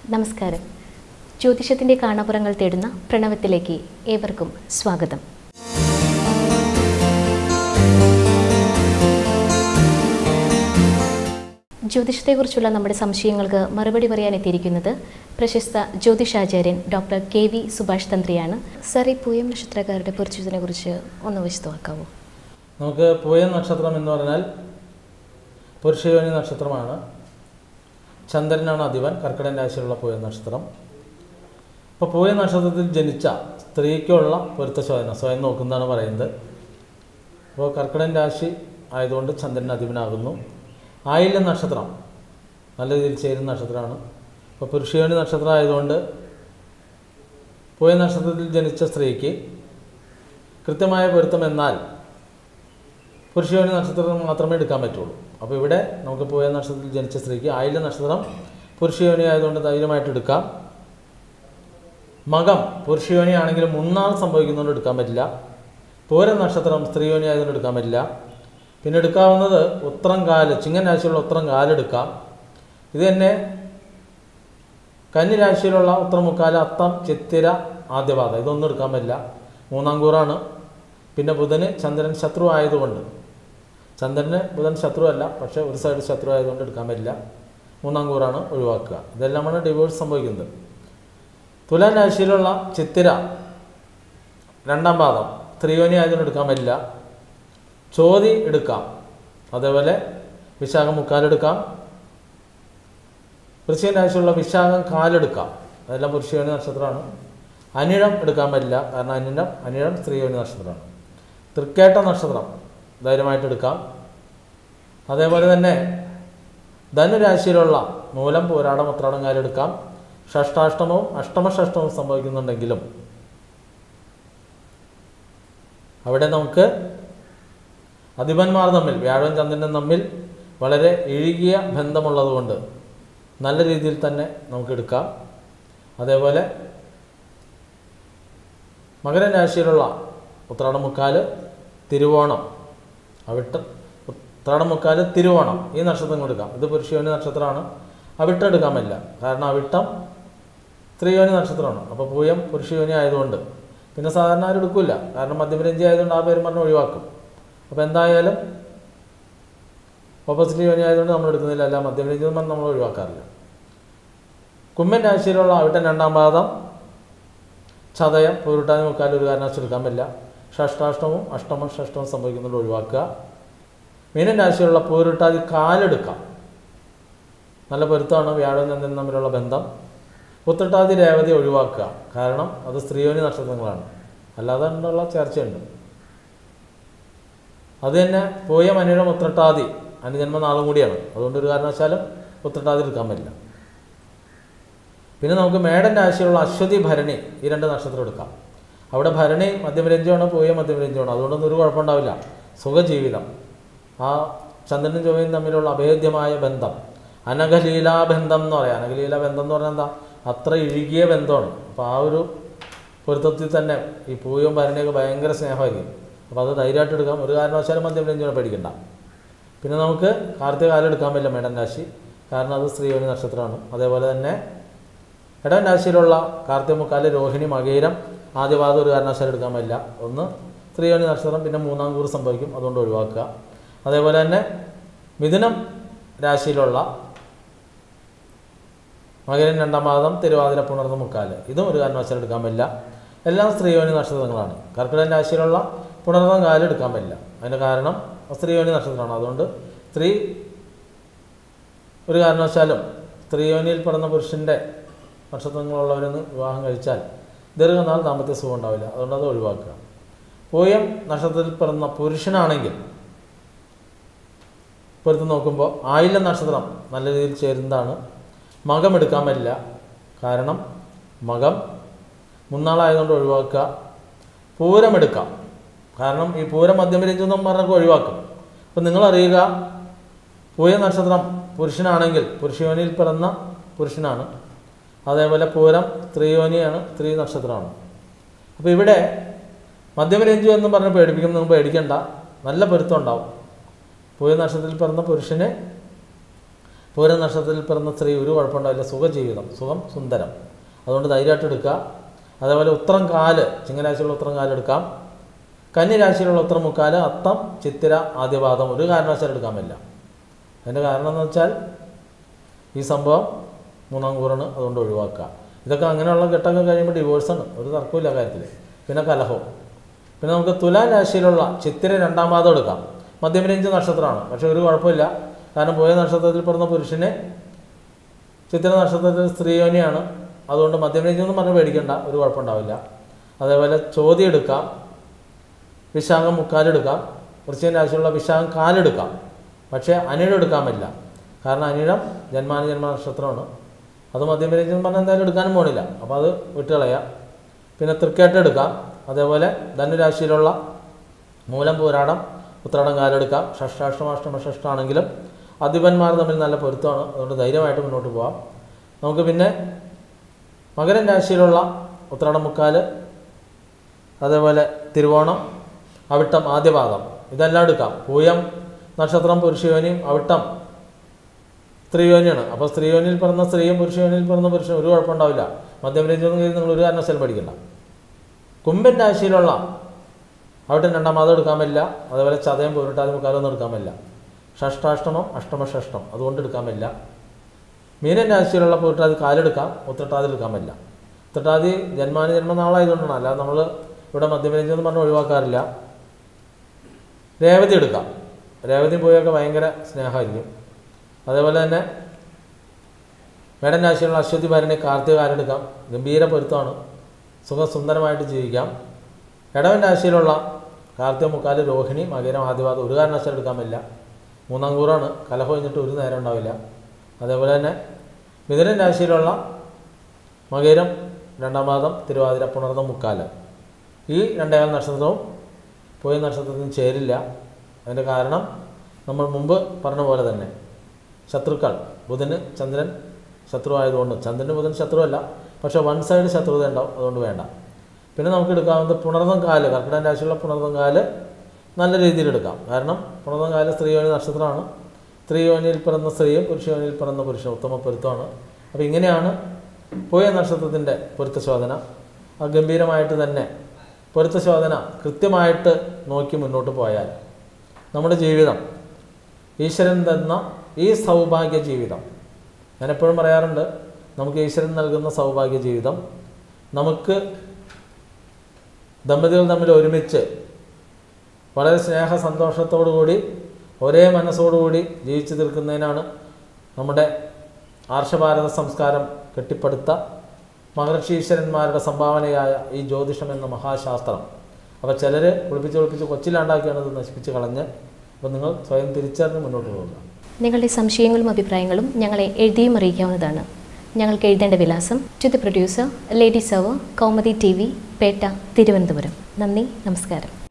നമസ്കാരം ജ്യോതിഷത്തിൻ്റെ കാണാപ്പുറങ്ങൾ തേടുന്ന പ്രണവത്തിലേക്ക് ഏവർക്കും സ്വാഗതം ജ്യോതിഷത്തെക്കുറിച്ചുള്ള നമ്മുടെ സംശയങ്ങൾക്ക് മറുപടി പറയാൻ എത്തിയിരിക്കുന്നത് പ്രശസ്ത ജ്യോതിഷാചാര്യൻ ഡോക്ടർ കെ വി സുഭാഷ് തന്ത്രിയാണ് സർ ഈ പൂയം നക്ഷത്രക്കാരുടെ പരിചയത്തിനെ കുറിച്ച് ഒന്ന് വിശദമാക്കാവോ നമുക്ക് പൂയ നക്ഷത്രം എന്ന് പറഞ്ഞാൽ പുരുഷയോനി നക്ഷത്രമാണ് ചന്ദ്രനാണ് അധിപൻ കർക്കിടൻ രാശിയിലുള്ള പൂയ നക്ഷത്രം ഇപ്പോൾ പൂയ നക്ഷത്രത്തിൽ ജനിച്ച സ്ത്രീക്കുള്ള പൊരുത്ത ശോധന സ്വയം നോക്കുന്നതാണ് പറയുന്നത് അപ്പോൾ കർക്കിടൻ രാശി ആയതുകൊണ്ട് ചന്ദ്രൻ അധിപനാകുന്നു ആയില്യം നക്ഷത്രം നല്ല രീതിയിൽ ചേരുന്ന നക്ഷത്രമാണ് ഇപ്പോൾ പുരുഷയോനി നക്ഷത്രം ആയതുകൊണ്ട് പൂയ നക്ഷത്രത്തിൽ ജനിച്ച സ്ത്രീക്ക് കൃത്യമായ പൊരുത്തം എന്നാൽ പുരുഷയോനി നക്ഷത്രം മാത്രമേ എടുക്കാൻ പറ്റുള്ളൂ അപ്പോൾ ഇവിടെ നമുക്ക് പോയ നക്ഷത്രത്തിൽ ജനിച്ച സ്ത്രീക്ക് ആയില്യ നക്ഷത്രം പുരുഷയോനി ആയതുകൊണ്ട് ധൈര്യമായിട്ട് എടുക്കാം മകം പുരുഷയോനി ആണെങ്കിൽ മുന്നാൾ സംഭവിക്കുന്നതുകൊണ്ട് എടുക്കാൻ പറ്റില്ല പൂര നക്ഷത്രം സ്ത്രീയോനി ആയതുകൊണ്ട് എടുക്കാൻ പറ്റില്ല പിന്നെ എടുക്കാവുന്നത് ഉത്രം കാല് ചിങ്ങൻ രാശിയുള്ള ഉത്രം കാലെടുക്കാം ഇത് തന്നെ കന്നി രാശിയിലുള്ള ഉത്തരമുക്കാല് അത്തം ചിത്തിര ആദ്യപാത ഇതൊന്നും എടുക്കാൻ പറ്റില്ല മൂന്നാം കൂറാണ് പിന്നെ ബുധന് ചന്ദ്രൻ ശത്രു ആയതുകൊണ്ട് ചന്ദ്രന് ബുധൻ ശത്രു അല്ല പക്ഷേ ഒരു സൈഡ് ശത്രു ആയതുകൊണ്ട് എടുക്കാൻ പറ്റില്ല മൂന്നാം കൂറാണ് ഒഴിവാക്കുക ഇതെല്ലാമാണ് ഡിവോഴ്സ് സംഭവിക്കുന്നത് തുലാം രാശിയിലുള്ള ചിത്തിര രണ്ടാം പാദം ത്രിയോനി ആയതുകൊണ്ട് എടുക്കാൻ പറ്റില്ല ചോതി എടുക്കാം അതേപോലെ വിശാഖം മുക്കാലെടുക്കാം വൃശ്ചിക രാശിയുള്ള വിശാഖം കാലെടുക്കാം അതെല്ലാം പുരുഷയോനി നക്ഷത്രമാണ് അനിഴം എടുക്കാൻ പറ്റില്ല കാരണം അനിഴം അനിഴം സ്ത്രീയോനി നക്ഷത്രമാണ് തൃക്കേട്ട നക്ഷത്രം ധൈര്യമായിട്ട് എടുക്കാം അതേപോലെ തന്നെ ധനുരാശിയിലുള്ള മൂലം പോരാടം ഉത്രാടം കാലെടുക്കാം ഷഷ്ടാഷ്ടമവും അഷ്ടമഷഷ്ടമവും സംഭവിക്കുന്നുണ്ടെങ്കിലും അവിടെ നമുക്ക് അധിപന്മാർ തമ്മിൽ വ്യാഴവും ചന്ദ്രനും തമ്മിൽ വളരെ ഇഴുകിയ ബന്ധമുള്ളതുകൊണ്ട് നല്ല രീതിയിൽ തന്നെ നമുക്ക് എടുക്കാം അതേപോലെ മകരൻ രാശിയിലുള്ള ഉത്രാടമുക്കാല് തിരുവോണം അവിട്ടം ഉത്രാടമുക്കാല് തിരുവോണം ഈ നക്ഷത്രങ്ങൾ എടുക്കാം ഇത് പുരുഷയോനി നക്ഷത്രമാണ് അവിട്ടം എടുക്കാൻ പറ്റില്ല കാരണം അവിട്ടം സ്ത്രീയോനി നക്ഷത്രമാണ് അപ്പോൾ പൂയം പുരുഷയോനി ആയതുകൊണ്ട് പിന്നെ സാധാരണ ആരും എടുക്കില്ല കാരണം മധ്യമരഞ്ജി ആയതുകൊണ്ട് ആ പേരും പറഞ്ഞ് ഒഴിവാക്കും അപ്പോൾ എന്തായാലും ഓപ്പോസിറ്റ് യോനി ആയതുകൊണ്ട് നമ്മൾ എടുക്കുന്നില്ല അല്ല മധ്യമരഞ്ജി എന്ന് പറഞ്ഞ് നമ്മൾ ഒഴിവാക്കാറില്ല കുമ്മൻ രാശിയിലുള്ള അവിട്ടം രണ്ടാം പാദം ചതയം പൂരുട്ടാതി മുക്കാൽ ഒരു കാരണവശാലും എടുക്കാൻ പറ്റില്ല ഷഷ്ടാഷ്ടമവും അഷ്ടമം ഷഷ്ടമം സംഭവിക്കുന്നുണ്ട് ഒഴിവാക്കുക മീനൻ രാശിയിലുള്ള പൂരുട്ടാതി കാലെടുക്കാം നല്ല പൊരുത്തമാണ് വ്യാഴം ചന്ദ്രൻ തമ്മിലുള്ള ബന്ധം ഉത്രട്ടാതി രേവതി ഒഴിവാക്കുക കാരണം അത് സ്ത്രീയോനി നക്ഷത്രങ്ങളാണ് അല്ലാതെ ഉള്ള ചർച്ചയുണ്ട് അത് തന്നെ പോയ മനുരം ഉത്രട്ടാതി അനുജന്മ നാളും കൂടിയാണ് അതുകൊണ്ട് ഒരു കാരണവശാലും ഉത്രട്ടാതി എടുക്കാൻ പറ്റില്ല പിന്നെ നമുക്ക് മേടൻ രാശിയുള്ള അശ്വതി ഭരണി ഈ രണ്ട് നക്ഷത്രം എടുക്കാം അവിടെ ഭരണി മധ്യമരഞ്ജമാണ് പോയ മധ്യമരഞ്ജമാണ് അതുകൊണ്ടൊന്നും ഒരു കുഴപ്പമുണ്ടാവില്ല സുഖജീവിതം ആ ചന്ദ്രനും ചൊവ്വയും തമ്മിലുള്ള അഭേദ്യമായ ബന്ധം അനഘലീലാബന്ധം എന്ന് പറയാം അനഘലീല ബന്ധം എന്ന് പറഞ്ഞാൽ എന്താ അത്ര ഇഴുകിയ ബന്ധമാണ് അപ്പോൾ ആ ഒരു പൊരുത്തത്തിൽ തന്നെ ഈ പൂയവും ഭരണിയൊക്കെ ഭയങ്കര സ്നേഹമായിരിക്കും അപ്പോൾ അത് ധൈര്യമായിട്ട് എടുക്കാം ഒരു കാരണവശാലും മദ്യം രഞ്ജനെ പേടിക്കണ്ട പിന്നെ നമുക്ക് കാർത്തിക കാലം എടുക്കാൻ പറ്റില്ല മേടൻ രാശി കാരണം അത് സ്ത്രീയോനി നക്ഷത്രമാണ് അതേപോലെ തന്നെ ഇടവൻ രാശിയിലുള്ള കാർത്തിക മുക്കാല് രോഹിണി മകയിരം ആദ്യപാദം ഒരു കാരണവശാലും എടുക്കാൻ പറ്റില്ല ഒന്ന് സ്ത്രീയോനി നക്ഷത്രം പിന്നെ മൂന്നാം കൂറ് സംഭവിക്കും അതുകൊണ്ട് ഒഴിവാക്കുക അതേപോലെ തന്നെ മിഥുനം രാശിയിലുള്ള മകരൻ രണ്ടാം പാദം തിരുവാതിര പുണർന്ന മുക്കാല് ഇതും ഒരു കാരണവശാലും എടുക്കാൻ പറ്റില്ല എല്ലാം സ്ത്രീയോനി നക്ഷത്രങ്ങളാണ് കർക്കിടകൻ രാശിയിലുള്ള പുണർന്നം കാല് എടുക്കാൻ പറ്റില്ല അതിൻ്റെ കാരണം സ്ത്രീയോനി നക്ഷത്രമാണ് അതുകൊണ്ട് സ്ത്രീ ഒരു കാരണവശാലും സ്ത്രീയോനിയിൽ പെടുന്ന പുരുഷൻ്റെ നക്ഷത്രങ്ങളുള്ളവരൊന്ന് വിവാഹം കഴിച്ചാൽ ദീർഘനാൾ ദാമ്പത്യ സുഖം ഉണ്ടാവില്ല അതുകൊണ്ട് അത് ഒഴിവാക്കുക പൂയം നക്ഷത്രത്തിൽ പിറന്ന പുരുഷനാണെങ്കിൽ പൊരുത്ത് നോക്കുമ്പോൾ ആയില്യം നക്ഷത്രം നല്ല രീതിയിൽ ചേരുന്നതാണ് മകം എടുക്കാൻ പറ്റില്ല കാരണം മകം മുന്നാളായതുകൊണ്ട് ഒഴിവാക്കുക പൂരം എടുക്കാം കാരണം ഈ പൂരം മധ്യമരഞ്ജെന്നും പറഞ്ഞൊക്കെ ഒഴിവാക്കും അപ്പം നിങ്ങൾ അറിയുക പൂയ നക്ഷത്രം പുരുഷനാണെങ്കിൽ പുരുഷയോനിയിൽ പിറന്ന പുരുഷനാണ് അതേപോലെ പൂരം സ്ത്രീയോനിയാണ് സ്ത്രീ നക്ഷത്രമാണ് അപ്പോൾ ഇവിടെ മധ്യമരഞ്ജു എന്ന് പറഞ്ഞ് പേടിപ്പിക്കും നിങ്ങൾ പേടിക്കണ്ട നല്ല പൊരുത്തം ഉണ്ടാവും പൂയ നക്ഷത്രത്തിൽ പിറന്ന പുരുഷന് പൂര നക്ഷത്രത്തിൽ പിറന്ന സ്ത്രീ ഒരു കുഴപ്പമുണ്ടാവില്ല സുഖജീവിതം സുഖം സുന്ദരം അതുകൊണ്ട് ധൈര്യമായിട്ട് എടുക്കുക അതേപോലെ ഉത്തരം കാല് ചിങ്ങരാശിയുള്ള ഉത്തരം കാല് എടുക്കാം കന്യരാശിയിലുള്ള ഉത്തരം മുക്കാല് അത്തം ചിത്തിര ആദ്യപാദം ഒരു കാരണവശാലും എടുക്കാൻ പറ്റില്ല അതിൻ്റെ കാരണം എന്ന് വെച്ചാൽ ഈ സംഭവം മൂന്നാം കൂറാണ് അതുകൊണ്ട് ഒഴിവാക്കുക ഇതൊക്കെ അങ്ങനെയുള്ള ഘട്ടങ്ങൾ കഴിയുമ്പോൾ ഡിവോഴ്സാണ് ഒരു തർക്കമില്ല കാര്യത്തിൽ പിന്നെ കലഹവും പിന്നെ നമുക്ക് തുലാം രാശിയിലുള്ള ചിത്തിര രണ്ടാം പാദം എടുക്കാം മധ്യമരഞ്ച് നക്ഷത്രമാണ് പക്ഷേ ഒരു കുഴപ്പമില്ല കാരണം പോയ നക്ഷത്രത്തിൽ പിറന്ന പുരുഷന് ചിത്തിര നക്ഷത്രത്തിൽ സ്ത്രീയോനിയാണ് അതുകൊണ്ട് മധ്യമരഞ്ച് എന്ന് പറഞ്ഞ് പേടിക്കണ്ട ഒരു കുഴപ്പമുണ്ടാവില്ല അതേപോലെ ചോദ്യം എടുക്കാം വിശാഖം മുക്കാലെടുക്കാം വൃശ്ചിക രാശിയുള്ള വിശാഖം കാലെടുക്കാം പക്ഷേ അനിഴം എടുക്കാൻ പറ്റില്ല കാരണം അനിഴം ജന്മാന ജന്മ നക്ഷത്രമാണ് അത് മധ്യമരേജ് എന്ന് പറഞ്ഞാൽ എന്തായാലും എടുക്കാനും പോണില്ല അപ്പോൾ അത് വിട്ടുകളയാം പിന്നെ തൃക്കേട്ട എടുക്കാം അതേപോലെ ധനുരാശിയിലുള്ള മൂലം പോരാടം ഉത്രാടം കാലെടുക്കാം ഷഷ്ടാഷ്ടമാഷ്ടമ ഷഷ്ടാണെങ്കിലും അധിപന്മാർ തമ്മിൽ നല്ല പൊരുത്തമാണ് അതുകൊണ്ട് ധൈര്യമായിട്ട് മുന്നോട്ട് പോകാം നമുക്ക് പിന്നെ മകരൻ രാശിയിലുള്ള ഉത്രാടം മുക്കാല് അതേപോലെ തിരുവോണം അവിട്ടം ആദ്യപാദം ഇതെല്ലാം എടുക്കാം പൂയം നക്ഷത്രം പുരുഷയോനിയും അവിട്ടം സ്ത്രീയോനിയാണ് അപ്പോൾ സ്ത്രീയോനിയിൽ പിറന്ന സ്ത്രീയും പുരുഷയോനിയിൽ പിറന്ന പുരുഷനും ഒരു കുഴപ്പമുണ്ടാവില്ല മധ്യമരഞ്ജനം കഴിഞ്ഞ് നിങ്ങൾ ഒരു കാരണവശാലും പഠിക്കണ്ട കുംഭൻ രാശിയിലുള്ള അവിടെ രണ്ടാം മാതം എടുക്കാൻ പറ്റില്ല അതേപോലെ ചതയം പൂരിട്ടാതി മുക്കാലൊന്നും എടുക്കാൻ പറ്റില്ല ഷഷ്ടാഷ്ടമം അഷ്ടമ ഷഷ്ടം അതുകൊണ്ട് എടുക്കാൻ പറ്റില്ല മീനൻ രാശിയിലുള്ള പൂരിട്ടാതി കാലെടുക്കാം ഉത്രട്ടാതി എടുക്കാൻ പറ്റില്ല ഉത്രട്ടാതി ജന്മാന ജന്മനാളായതുകൊണ്ടാണ് അല്ലാതെ നമ്മൾ ഇവിടെ മധ്യമരഞ്ജനം പറഞ്ഞ് ഒഴിവാക്കാറില്ല രേവതി എടുക്കാം രേവതി പോയൊക്കെ ഭയങ്കര സ്നേഹമായിരിക്കും അതേപോലെ തന്നെ മേടൻ രാശിയിലുള്ള അശ്വതി ഭരണി കാർത്തികാരെടുക്കാം ഗംഭീര പൊരുത്തമാണ് സുഖസുന്ദരമായിട്ട് ജീവിക്കാം ഇടവൻ രാശിയിലുള്ള കാർത്തിക മുക്കാല് രോഹിണി മകരം ആദ്യപാദം ഒരു കാരണവശാലും എടുക്കാൻ പറ്റില്ല മൂന്നാം കൂറാണ് കലഹം കഴിഞ്ഞിട്ട് ഒരു നേരം ഉണ്ടാവില്ല അതേപോലെ തന്നെ മിഥുനൻ രാശിയിലുള്ള മകരം രണ്ടാം പാദം തിരുവാതിര പുണർന്നം മുക്കാല് ഈ രണ്ടേകാൽ നക്ഷത്രവും പോയ നക്ഷത്രത്തിന് ചേരില്ല അതിൻ്റെ കാരണം നമ്മൾ മുമ്പ് പറഞ്ഞ പോലെ തന്നെ ശത്രുക്കൾ ബുധന് ചന്ദ്രൻ ശത്രു ആയതുകൊണ്ട് ചന്ദ്രന് ബുധൻ ശത്രുവല്ല പക്ഷേ വൺ സൈഡ് ശത്രുത ഉണ്ടാവും അതുകൊണ്ട് വേണ്ട പിന്നെ നമുക്ക് എടുക്കാവുന്നത് പുണർന്നം കാല് കർക്കിടക രാശിയുള്ള പുണർന്നം കാല് നല്ല രീതിയിൽ എടുക്കാം കാരണം പുണർന്നം കാല് സ്ത്രീയോനി നക്ഷത്രമാണ് സ്ത്രീയോനിയിൽ പിറന്ന സ്ത്രീയും പുരുഷയോനിയിൽ പിറന്ന പുരുഷൻ ഉത്തമ പൊരുത്തമാണ് അപ്പോൾ ഇങ്ങനെയാണ് പോയ നക്ഷത്രത്തിൻ്റെ പൊരുത്തശോധന ആ ഗംഭീരമായിട്ട് തന്നെ പൊരുത്തശോധന കൃത്യമായിട്ട് നോക്കി മുന്നോട്ട് പോയാൽ നമ്മുടെ ജീവിതം ഈശ്വരൻ തന്ന ഈ സൗഭാഗ്യ ജീവിതം ഞാൻ എപ്പോഴും പറയാറുണ്ട് നമുക്ക് ഈശ്വരൻ നൽകുന്ന സൗഭാഗ്യ ജീവിതം നമുക്ക് ദമ്പതികൾ തമ്മിൽ ഒരുമിച്ച് വളരെ സ്നേഹ സന്തോഷത്തോടു കൂടി ഒരേ മനസ്സോടുകൂടി ജീവിച്ചു തീർക്കുന്നതിനാണ് നമ്മുടെ ആർഷഭാരത സംസ്കാരം കെട്ടിപ്പടുത്ത മഹർഷീശ്വരന്മാരുടെ സംഭാവനയായ ഈ ജ്യോതിഷം എന്ന മഹാശാസ്ത്രം അപ്പോൾ ചിലർ കുളിപ്പിച്ച് കുളിപ്പിച്ച് കൊച്ചിലാണ്ടാക്കിയാണ് ഇത് നശിപ്പിച്ച് കളഞ്ഞ് അപ്പോൾ നിങ്ങൾ സ്വയം തിരിച്ചറിഞ്ഞ് മുന്നോട്ട് പോകുക നിങ്ങളുടെ സംശയങ്ങളും അഭിപ്രായങ്ങളും ഞങ്ങളെ എഴുതിയും അറിയിക്കാവുന്നതാണ് ഞങ്ങൾക്ക് എഴുതേണ്ട വിലാസം ടു ദി പ്രൊഡ്യൂസർ ലേഡി സർവർ കൗമുദി ടി വി പേട്ട തിരുവനന്തപുരം നന്ദി നമസ്കാരം